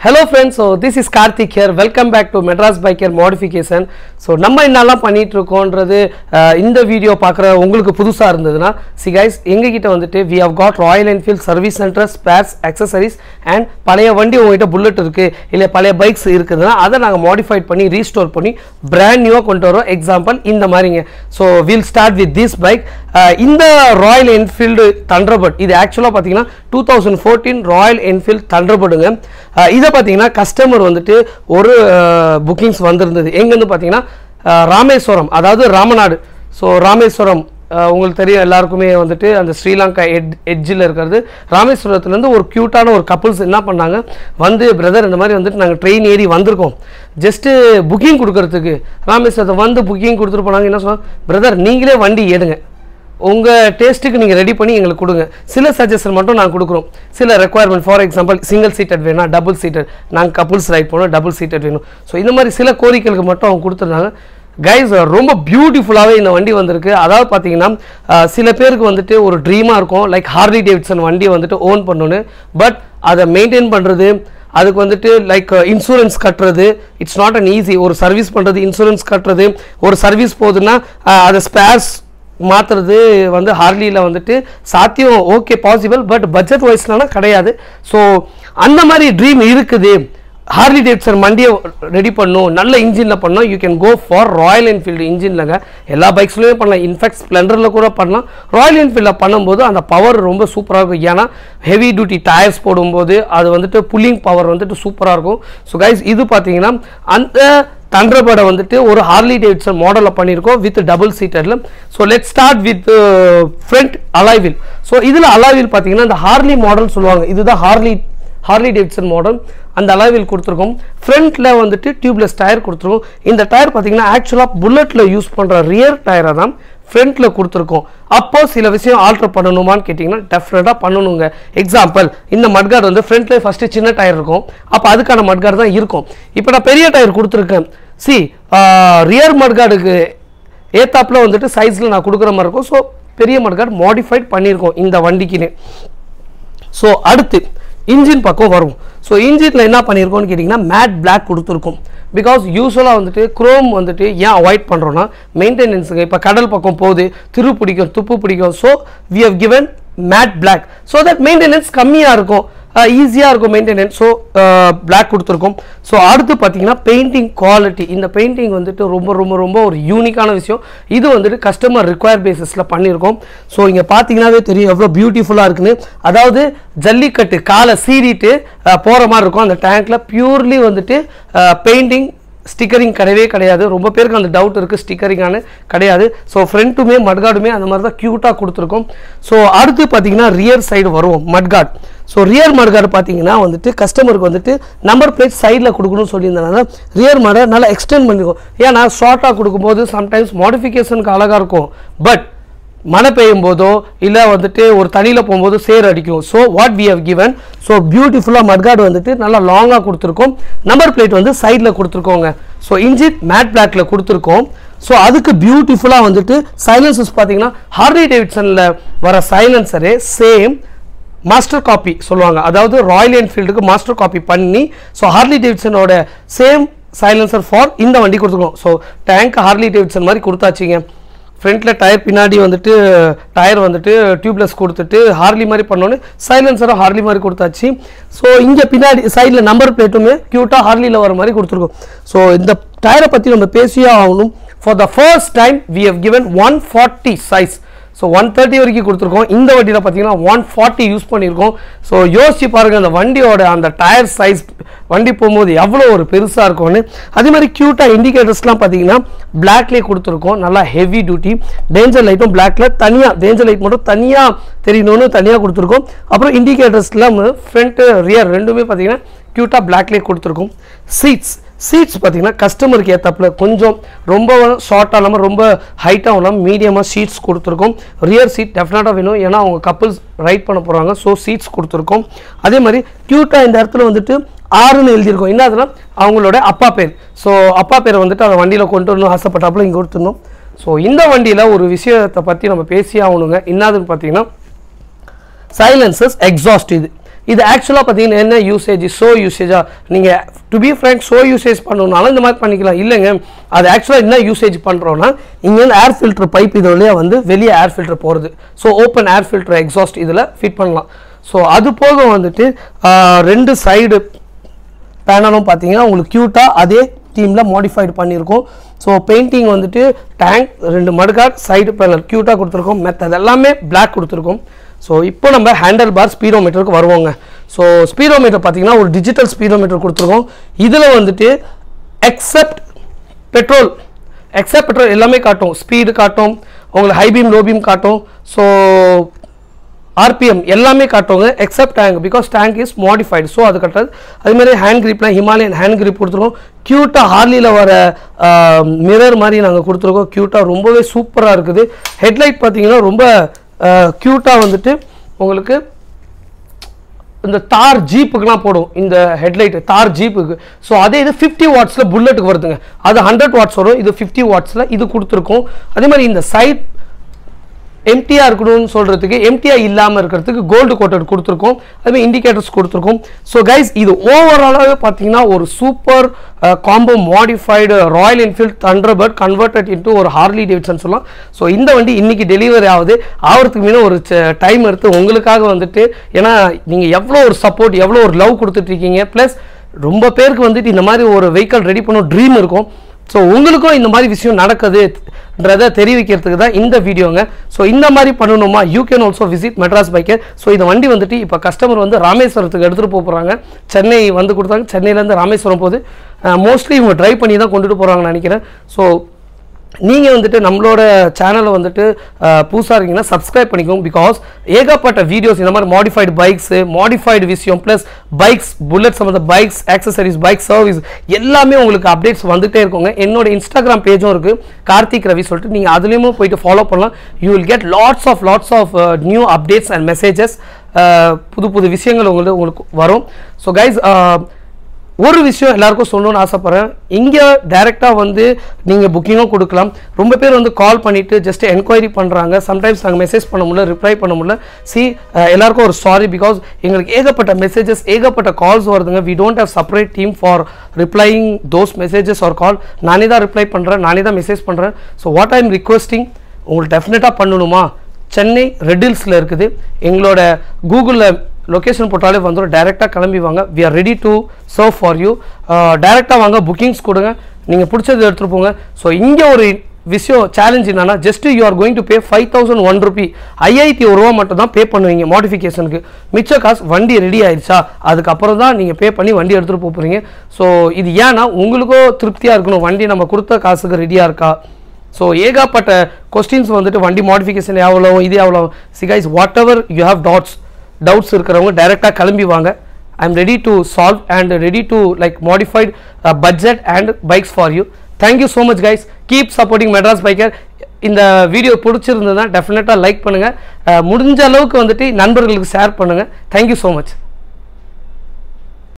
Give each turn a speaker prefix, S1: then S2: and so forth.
S1: hello friends so this is Karthik here welcome back to Madras biker modification so நம்ம என்னெல்லாம் பண்ணிட்டு இருக்கோன்றது அஹ், இந்த வீடியோ பார்க்குற உங்களுக்கு புதுசாக இருந்ததுன்னா சி கைஸ் எங்ககிட்ட வந்துட்டு we have got Royal Enfield service centre spares accessories and பழைய வண்டி உங்ககிட்ட புல்லட் இருக்குது இல்லை பழைய பைக்ஸ் இருக்குதுன்னா அதை நாங்கள் மாடிஃபைட் பண்ணி ரீஸ்டோர் பண்ணி பிராண்ட் நியூவாக கொண்டு வரோம் எக்ஸாம்பிள் இந்த மாதிரிங்க so will start with this bike இந்த ராயல் என்ஃபீல்டு தண்டர்பர்ட் இது ஆக்சுவலாக பார்த்தீங்கன்னா two thousand fourteen Royal Enfield தண்டர்பர்டுங்க இதை பார்த்தீங்கன்னா கஸ்டமர் வந்துட்டு ஒரு புக்கிங்ஸ் வந்திருந்தது எங்கேருந்து பார்த்தீங்கன்னா அஹ், ராமேஸ்வரம் அதாவது ராமநாடு ஸோ ராமேஸ்வரம் அஹ், உங்களுக்கு தெரியும் எல்லாருக்குமே வந்துட்டு அந்த ஸ்ரீலங்கா எட் எட்ஜில் இருக்கிறது ராமேஸ்வரத்துலேருந்து ஒரு க்யூட்டான ஒரு கப்புள்ஸ் என்ன பண்ணாங்க வந்து பிரதர் இந்த மாதிரி வந்துட்டு நாங்கள் ட்ரெயின் ஏறி வந்திருக்கோம் ஜஸ்ட்டு புக்கிங் கொடுக்கறதுக்கு ராமேஸ்வரத்தை வந்து புக்கிங் கொடுத்துட்டு போனாங்க என்ன சொன்னாங்க பிரதர் நீங்களே வண்டி எடுங்க உங்கள் டேஸ்ட்டுக்கு நீங்கள் ரெடி பண்ணி எங்களுக்கு கொடுங்க சில சஜஷன் மட்டும் நாங்கள் கொடுக்குறோம் சில requirement for example single seated வேணும் டபுள் சீட்டட் நாங்கள் கப்புள்ஸ் ரைட் பண்ணோம் டபுள் சீட்டட் வேணும் ஸோ இந்த மாதிரி சில கோரிக்கைகளுக்கு மட்டும் அவங்க கொடுத்துருந்தாங்க கைஸ் ரொம்ப பியூட்டிஃபுல்லாகவே இந்த வண்டி வந்திருக்கு அதாவது பார்த்தீங்கன்னா அஹ், சில பேருக்கு வந்துட்டு ஒரு ட்ரீமாக இருக்கும் லைக் ஹார்லி டேவிட்சன் வண்டியை வந்துட்டு ஓன் பண்ணணும் பட் அதை மெயின்டைன் பண்ணுறது அதுக்கு வந்துட்டு லைக் இன்சூரன்ஸ் கட்டுறது இட்ஸ் நாட் அன் ஈஸி ஒரு சர்வீஸ் பண்ணுறது இன்சூரன்ஸ் கட்டுறது ஒரு சர்வீஸ் போகுதுன்னா அஹ், அதை ஸ்பேர்ஸ் மாற்றுறது வந்து ஹார்லியில் வந்துட்டு சாத்தியம் ஓகே பாசிபிள் பட் பட்ஜெட் வைஸ்லனா கிடையாது ஸோ அந்த மாதிரி ட்ரீம் இருக்குது ஹார்லி டேவிட்சன் வண்டியை ரெடி பண்ணும் நல்ல இன்ஜினில் பண்ணோம் you can go for Royal Enfield இன்ஜின்லங்க எல்லா பைக்ஸ்லையுமே பண்ணலாம் இன்ஃபேக்ட் ஸ்ப்ளெண்டரில் கூட பண்ணலாம் ராயல் என்ஃபீல்டில் பண்ணும்போது அந்த பவர் ரொம்ப சூப்பராக இருக்கும் ஏன்னா ஹெவி டியூட்டி டயர்ஸ் போடும்போது அது வந்துட்டு புல்லிங் பவர் வந்துட்டு சூப்பராக இருக்கும் ஸோ கைஸ் இது பார்த்தீங்கன்னா அந்த தண்டர்பர்டை வந்துட்டு ஒரு ஹார்லி டேவிட்சன் மாடலில் பண்ணியிருக்கோம் வித் டபுள் சீட்டரில் so let start with front அலாய்வில் ஸோ இதில் அலாய்வில் பார்த்தீங்கன்னா இந்த ஹார்லி மாடல் சொல்லுவாங்க இதுதான் ஹார்லி ஹார்லி டேவிட்சன் மாடல் அந்த அலாய்வில் கொடுத்துருக்கோம் ஃப்ரண்ட்டில் வந்துட்டு டியூப்லெஸ் டயர் கொடுத்துருக்கோம் இந்த டயர் பார்த்தீங்கன்னா ஆக்சுவலாக புல்லட்டில் யூஸ் பண்ணுற ரியர் டயரை தான் ஃப்ரண்ட்டில் கொடுத்துருக்கோம் அப்போ சில விஷயம் ஆல்டர் பண்ணணுமான்னு கேட்டிங்கன்னா டெஃபினட்டாக பண்ணணுங்க எக்ஸாம்பிள் இந்த மட்கார்டு வந்து ஃப்ரண்ட்ல ஃபஸ்ட்டு சின்ன டயர் இருக்கும் அப்போ அதுக்கான மட்கார்டு தான் இருக்கும் இப்போ நான் பெரிய டயர் கொடுத்துருக்கேன் சி ரியர் மட்கார்டுக்கு ஏத்தாப்பில் வந்துட்டு சைஸில் நான் கொடுக்குற மாதிரி இருக்கும் ஸோ பெரிய மட்கார்டு மாடிஃபைட் பண்ணியிருக்கோம் இந்த வண்டிக்குன்னு ஸோ அடுத்து இன்ஜின் பக்கம் வரும் ஸோ இன்ஜினில் என்ன பண்ணியிருக்கோம்னு கேட்டிங்கன்னா மேட் பிளாக் கொடுத்துருக்கோம் பிகாஸ் யூஸ்வலாக வந்துட்டு குரோம் வந்துட்டு ஏன் அவாய்ட் பண்ணுறோன்னா மெயின்டெனன்ஸுங்க இப்போ கடல் பக்கம் போகுது திரு பிடிக்கும் துப்பு பிடிக்கும் so we have given matte black so that maintenance கம்மியாக இருக்கும் ஈஸியாக இருக்கும் மெயின்டெனன்ஸ் ஸோ பிளாக் கொடுத்துருக்கோம் ஸோ அடுத்து பார்த்தீங்கன்னா பெயிண்டிங் குவாலிட்டி இந்த பெயிண்டிங் வந்துட்டு ரொம்ப ரொம்ப ரொம்ப ஒரு யூனிக்கான விஷயம் இது வந்துட்டு கஸ்டமர் ரிக்வயர் பேசிஸில் பண்ணியிருக்கோம் ஸோ இங்கே பார்த்தீங்கன்னாவே தெரியும் எவ்வளோ பியூட்டிஃபுல்லாக இருக்குன்னு அதாவது ஜல்லிக்கட்டு காலை சீறிட்டு போகிற மாதிரி இருக்கும் அந்த டேங்க்கில் பியூர்லி வந்துட்டு பெயிண்டிங் ஸ்டிக்கரிங் கிடையவே கிடையாது ரொம்ப பேருக்கு அந்த டவுட் இருக்குது ஸ்டிக்கரிங்கானு கிடையாது ஸோ ஃப்ரண்ட்டுமே மட்கார்டுமே அந்த மாதிரி தான் க்யூட்டாக கொடுத்துருக்கோம் ஸோ அடுத்து பார்த்தீங்கன்னா ரியர் சைடு வருவோம் மட்கார்ட் ஸோ ரியர் மட்கார்டு பார்த்தீங்கன்னா வந்துட்டு கஸ்டமருக்கு வந்துட்டு நம்பர் பிளேட் சைடில் கொடுக்கணும்னு சொல்லியிருந்தனால ரியர் மட நல்லா எக்ஸ்டெண்ட் பண்ணிருக்கோம் ஏன்னா ஷார்ட்டாக கொடுக்கும்போது சம்டைம்ஸ் மாடிஃபிகேஷனுக்கு அழகாக இருக்கும் பட் மழை பெய்யும் போதோ இல்லை வந்துட்டு ஒரு தண்ணியில் போகும்போது சேர் அடிக்கும் so what we have given so பியூட்டிஃபுல்லாக மட்கார்டு வந்துட்டு நல்லா லாங்காக கொடுத்துருக்கோம் நம்பர் பிளேட் வந்து சைடில் கொடுத்துருக்கோங்க ஸோ இன்ஜின் மேட் பிளாக்ல கொடுத்துருக்கோம் ஸோ அதுக்கு பியூட்டிஃபுல்லாக வந்துட்டு சைலன்சஸ் பார்த்தீங்கன்னா ஹார்லி டேவிட்சனில் வர சைலன்சரே சேம் மாஸ்டர் காப்பி சொல்லுவாங்க அதாவது ராயல் என்ஃபீல்டுக்கு மாஸ்டர் காப்பி பண்ணி ஸோ ஹார்லி டேவிட்சனோட சேம் சைலன்சர் ஃபார் இந்த வண்டி கொடுத்துருக்கோம் ஸோ டேங்க் ஹார்லி டேவிட்சன் மாதிரி கொடுத்தாச்சுங்க ஃப்ரண்ட்டில் டயர் பின்னாடி வந்துட்டு டயர் வந்துட்டு டியூப்லெஸ் கொடுத்துட்டு ஹார்லி மாதிரி பண்ணோன்னு சைலன்சரும் ஹார்லி மாதிரி கொடுத்தாச்சு ஸோ இங்கே பின்னாடி சைடில் நம்பர் பிளேட்டுமே க்யூட்டாக ஹார்லியில் வர மாதிரி கொடுத்துருக்கோம் ஸோ இந்த டயரை பற்றி நம்ம பேசியே ஆகணும் for the first time we have given one forty size so one thirty வரைக்கும் கொடுத்துருக்கோம் இந்த வண்டியில் பார்த்தீங்கன்னா ஒன் ஃபார்ட்டி யூஸ் பண்ணியிருக்கோம் ஸோ யோசிச்சு பாருங்கள் அந்த வண்டியோட அந்த டயர் சைஸ் வண்டி போகும்போது எவ்வளோ ஒரு பெருசாக இருக்கும்னு அதே மாதிரி க்யூட்டாக இண்டிகேட்டர்ஸ்லாம் பார்த்தீங்கன்னா பிளாக்லேயே கொடுத்துருக்கோம் நல்லா ஹெவி டியூட்டி டேஞ்சர் லைட்டும் பிளாக்ல தனியாக டேஞ்சர் லைட் மட்டும் தனியாக தெரியணும்னு தனியாக கொடுத்துருக்கோம் அப்புறம் இண்டிகேட்டர்ஸ்லாம் ஃப்ரண்ட்டு ரியர் ரெண்டுமே பார்த்தீங்கன்னா க்யூட்டாக பிளாக்லேயே கொடுத்துருக்கோம் சீட்ஸ் சீட்ஸ் பார்த்தீங்கன்னா கஸ்டமருக்கு ஏற்றப்பில் கொஞ்சம் ரொம்ப ஷார்ட்டாக இல்லாமல் ரொம்ப ஹைட்டாக இல்லாமல் மீடியமாக சீட்ஸ் கொடுத்துருக்கோம் ரியர் சீட் டெஃபினட்டாக வேணும் ஏன்னா அவங்க கப்புள்ஸ் ரைட் பண்ண போகிறாங்க ஸோ சீட்ஸ் கொடுத்துருக்கோம் அதே மாதிரி க்யூட்டாக இந்த இடத்துல வந்துட்டு ஆறுன்னு எழுதியிருக்கோம் என்ன அதுனா அவங்களோட அப்பா பேர் ஸோ அப்பா பேரை வந்துட்டு அந்த வண்டியில் கொண்டு வரணும் ஆசைப்பட்டாப்புல இங்கே கொடுத்துருந்தோம் ஸோ இந்த வண்டியில் ஒரு விஷயத்தை பற்றி நம்ம பேசி ஆகணுங்க என்னதுன்னு பார்த்தீங்கன்னா சைலன்சஸ் எக்ஸாஸ்ட் இது இது ஆக்சுவலாக பார்த்தீங்கன்னா என்ன யூசேஜ் ஷோ யூசேஜா நீங்கள் to be friend show usage பண்ணணும்னாலும் இந்த மாதிரி பண்ணிக்கலாம் இல்லைங்க அது ஆக்சுவலாக என்ன யூசேஜ் பண்ணுறோன்னா இங்கேருந்து ஏர் ஃபில்டர் பைப் இது வழியாக வந்து வெளியே ஏர் ஃபில்டர் போகிறது so open air filter exhaust இதில் ஃபிட் பண்ணலாம் ஸோ அது போக வந்துட்டு ஆஹ், ரெண்டு சைடு பேனலும் பார்த்தீங்கன்னா உங்களுக்கு க்யூட்டாக அதே தீமில் மாடிஃபைடு பண்ணியிருக்கோம் ஸோ பெயிண்டிங் வந்துட்டு டேங்க் ரெண்டு மடுகாட் சைடு பேனல் க்யூட்டாக கொடுத்துருக்கோம் மெத்தட் எல்லாமே பிளாக் கொடுத்துருக்கோம் ஸோ இப்போ நம்ம ஹேண்டல் பார் ஸ்பீடோமீட்டருக்கு வருவோங்க ஸோ ஸ்பீடோமீட்டர் பார்த்தீங்கன்னா ஒரு டிஜிட்டல் ஸ்பீடோமீட்டர் கொடுத்துருக்கோம் இதில் வந்துட்டு எக்ஸப்ட் பெட்ரோல் எக்ஸப்ட் பெட்ரோல் எல்லாமே காட்டும் ஸ்பீடு காட்டும் உங்களுக்கு ஹை பீம் லோ பீம் காட்டும் ஸோ ஆர்பிஎம் எல்லாமே காட்டுவாங்க except tank because tank is modified so அது கட்டுறது அதே மாதிரி ஹேண்ட் கிரிப்லாம் ஹிமாலயன் ஹேண்ட் கிரிப் கொடுத்துருக்கோம் க்யூட்டாக ஹார்லியில் வர மிரர் மாதிரி நாங்கள் கொடுத்துருக்கோம் க்யூட்டாக ரொம்பவே சூப்பராக இருக்குது ஹெட்லைட் பார்த்தீங்கன்னா ரொம்ப க்யூட்டாக வந்துட்டு உங்களுக்கு இந்த தார் ஜீப்புக்குலாம் போடும் இந்த ஹெட்லைட் தார் ஜீப்புக்கு ஸோ அதே இது ஃபிஃப்டி வாட்ஸில் புல்லட்டுக்கு வருதுங்க அது ஹண்ட்ரட் வாட்ஸ் வரும் இது ஃபிஃப்டி வாட்ஸில் இது கொடுத்துருக்கோம் அதே மாதிரி இந்த சைட் எம்டிஆர் இருக்கணும்னு சொல்கிறதுக்கு எம்டிஆர் இல்லாமல் இருக்கிறதுக்கு கோல்டு கோட்டட் கொடுத்துருக்கோம் அதுமாதிரி இண்டிகேட்டர்ஸ் கொடுத்துருக்கோம் ஸோ கைஸ் இது ஓவராலாகவே பார்த்தீங்கன்னா ஒரு super combo modified Royal Enfield Thunderbird converted into ஒரு ஹார்லி டேவிட்சன் சொல்லலாம் ஸோ இந்த வண்டி இன்னைக்கு டெலிவரி ஆகுது ஆகிறதுக்கு முன்ன ஒரு டைம் எடுத்து உங்களுக்காக வந்துட்டு ஏன்னா நீங்கள் எவ்வளோ ஒரு சப்போர்ட் எவ்வளோ ஒரு லவ் கொடுத்துட்ருக்கீங்க ப்ளஸ் ரொம்ப பேருக்கு வந்துட்டு இந்த மாதிரி ஒரு வெஹிக்கல் ரெடி பண்ண ட்ரீம் இருக்கும் ஸோ உங்களுக்கும் இந்த மாதிரி விஷயம் நடக்குதுன்றதை தெரிவிக்கிறதுக்கு தான் இந்த வீடியோங்க ஸோ இந்த மாதிரி பண்ணணுமா you can also visit Madras biker so இந்த வண்டி வந்துட்டு இப்போ கஸ்டமர் வந்து ராமேஸ்வரத்துக்கு எடுத்துகிட்டு போக போகிறாங்க சென்னை வந்து கொடுத்தாங்க சென்னையிலேருந்து ராமேஸ்வரம் போகுது மோஸ்ட்லி இவங்க ட்ரை பண்ணி தான் கொண்டுட்டு போகிறாங்கன்னு நினைக்கிறேன் ஸோ நீங்கள் வந்துட்டு நம்மளோட சேனலை வந்துட்டு புதுசாக இருக்கீங்கன்னா சப்ஸ்கிரைப் பண்ணிக்கோங்க பிகாஸ் ஏகப்பட்ட வீடியோஸ் இந்த மாதிரி மாடிஃபைடு பைக்ஸு மாடிஃபைடு விஷயம் ப்ளஸ் பைக்ஸ் புல்லட் சம்மந்த பைக்ஸ் ஆக்சசரிஸ் பைக் சர்வீஸ் எல்லாமே உங்களுக்கு அப்டேட்ஸ் வந்துகிட்டே இருக்குங்க என்னோட இன்ஸ்டாகிராம் பேஜும் இருக்குது கார்த்திக் ரவி சொல்லிட்டு நீங்கள் அதுலேயுமே போயிட்டு ஃபாலோ பண்ணலாம் you will get lots of lots of new updates and messages புது புது விஷயங்கள் உங்களுக்கு உங்களுக்கு வரும் ஸோ கைஸ் ஒரு விஷயம் எல்லாருக்கும் சொல்லணும்னு ஆசைப்பட்றேன் இங்கே டைரெக்டாக வந்து நீங்கள் புக்கிங்கும் கொடுக்கலாம் ரொம்ப பேர் வந்து கால் பண்ணிவிட்டு ஜஸ்ட் என்கொயரி பண்ணுறாங்க சம்டைம்ஸ் நாங்கள் மெசேஜ் பண்ண முடியல ரிப்ளை பண்ண முடியல சி எல்லாருக்கும் ஒரு சாரி பிகாஸ் எங்களுக்கு ஏகப்பட்ட மெசேஜஸ் ஏகப்பட்ட கால்ஸ் வருதுங்க we don't have separate team for replying those messages or call நானே தான் ரிப்ளை பண்ணுறேன் நானே தான் மெசேஜ் பண்ணுறேன் so what I am requesting உங்களுக்கு டெஃபினட்டாக பண்ணணுமா சென்னை ரெட்டில்ஸில் இருக்குது எங்களோட கூகுளில் லொக்கேஷன் போட்டாலே வந்துடும் டைரெக்டாக கிளம்பி வாங்க we are ready to serve for you டைரெக்டாக வாங்க புக்கிங்ஸ் கொடுங்க நீங்கள் பிடிச்சது எடுத்துகிட்டு போங்க ஸோ இங்கே ஒரு விஷயம் சேலஞ்ச் என்னன்னா just you are going to pay five thousand one rupee ஐயாயிரத்தி ஒரு ரூபா மட்டும் தான் பே பண்ணுவீங்க மாடிஃபிகேஷனுக்கு மிச்ச காசு வண்டி ரெடி ஆயிடுச்சா அதுக்கப்புறம் தான் நீங்கள் பே பண்ணி வண்டி எடுத்துகிட்டு போக போகிறீங்க ஸோ இது ஏன்னா உங்களுக்கும் திருப்தியாக இருக்கணும் வண்டி நம்ம கொடுத்த காசுக்கு ரெடியாக இருக்கா ஸோ ஏகப்பட்ட கொஸ்டின்ஸ் வந்துட்டு வண்டி மாடிஃபிகேஷன் எவ்வளோ இது எவ்வளோ சிகைஸ் whatever you have thoughts doubts இருக்கிறவங்க டைரெக்டாக கிளம்பி வாங்க I am ready to solve and ready to like modified budget and bikes for you thank you so much guys keep supporting Madras biker இந்த வீடியோ பிடிச்சிருந்ததுன்னா டெஃபினட்டாக லைக் பண்ணுங்கள் முடிஞ்ச அளவுக்கு வந்துட்டு நண்பர்களுக்கு ஷேர் பண்ணுங்கள் தேங்க்யூ ஸோ மச்